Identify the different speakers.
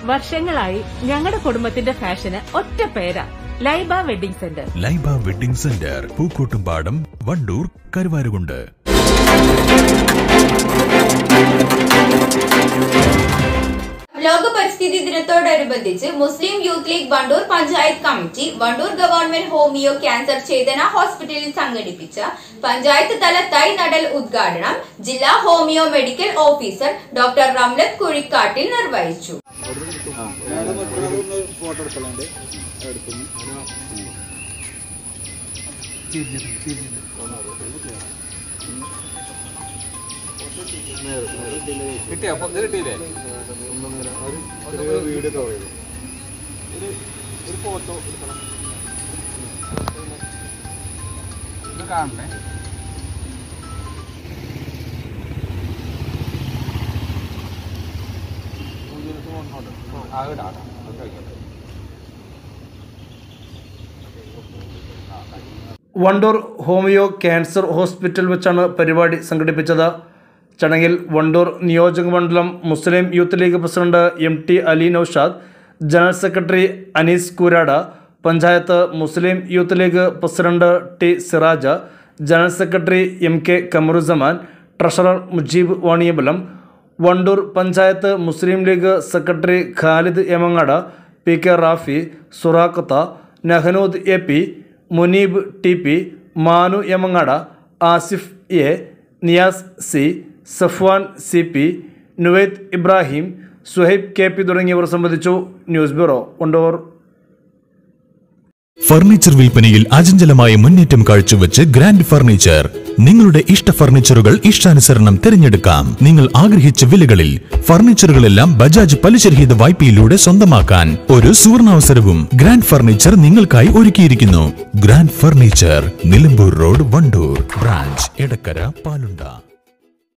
Speaker 1: വർഷങ്ങളായി ഞങ്ങളുടെ കുടുംബത്തിന്റെ ഫാഷന് ഒറ്റ പേരാ Laiba wedding centre
Speaker 2: Laiba wedding centre Pookkottumpadam Wandoor Karuvarakundu
Speaker 3: ലോക പരിസ്ഥിതി ദിനത്തോടനുബന്ധിച്ച് Muslim Youth League Wandoor panchayat committee Wandoor government homeo cancer Chethana ഹോസ്പിറ്റലിൽ സംഘടിപ്പിച്ച പഞ്ചായത്ത് തല തൈ നടൽ ഉദ്ഘാടനം ജില്ലാ homeo medical officer doctor Ramlath Kuzhikkattil നിർവഹിച്ചു
Speaker 4: കിട്ടിയോ അപ്പൊ ഇത് കിട്ടിയില്ലേ ഒരു ഫോട്ടോ എടുക്കണം ഇത് കാണട്ടെ ആ ഇടാം ഇടാം. അത് കഴിക്കട്ടെ
Speaker 5: വണ്ടൂർ ഹോമിയോ ക്യാൻസർ ഹോസ്പിറ്റൽ വെച്ചാണ് പരിപാടി സംഘടിപ്പിച്ചത് ചടങ്ങിൽ വണ്ടൂർ നിയോജക മണ്ഡലം Muslim Youth League president M T Ali Noushad general secretary Anees Koorad panchayat Muslim Youth League president T Siraj general secretary M K Kamaruzaman treasurer Mujeeb Vaniyambalam Wandoor panchayat Muslim League secretary Khalid Emangad P K Rafi Surakhath Nahanood A P Muneeb T P Manu Yamangad Asif A Niyas C Safwan C P Nuvaid Ibrahim Suhaib K P തുടങ്ങിയവർ സംബന്ധിച്ചു news bureau Wandoor
Speaker 2: furniture വിൽപ്പനയിൽ അചഞ്ചലമായ മുന്നേറ്റം കാഴ്ചവെച്ച് grand furniture നിങ്ങളുടെ ഇഷ്ട ഫർണിച്ചറുകൾ ഇഷ്ടാനുസരണം തിരഞ്ഞെടുക്കാം നിങ്ങൾ ആഗ്രഹിച്ച വിലകളിൽ ഫർണിച്ചറുകളെല്ലാം ബജാജ് പലിശരഹിത വായ്പയിലൂടെ സ്വന്തമാക്കാൻ ഒരു സുവർണാവസരവും ഗ്രാൻഡ് ഫർണിച്ചർ നിങ്ങൾക്കായി ഒരുക്കിയിരിക്കുന്നു grand furniture Nilambur road Wandoor branch Edakkara പാലുണ്ട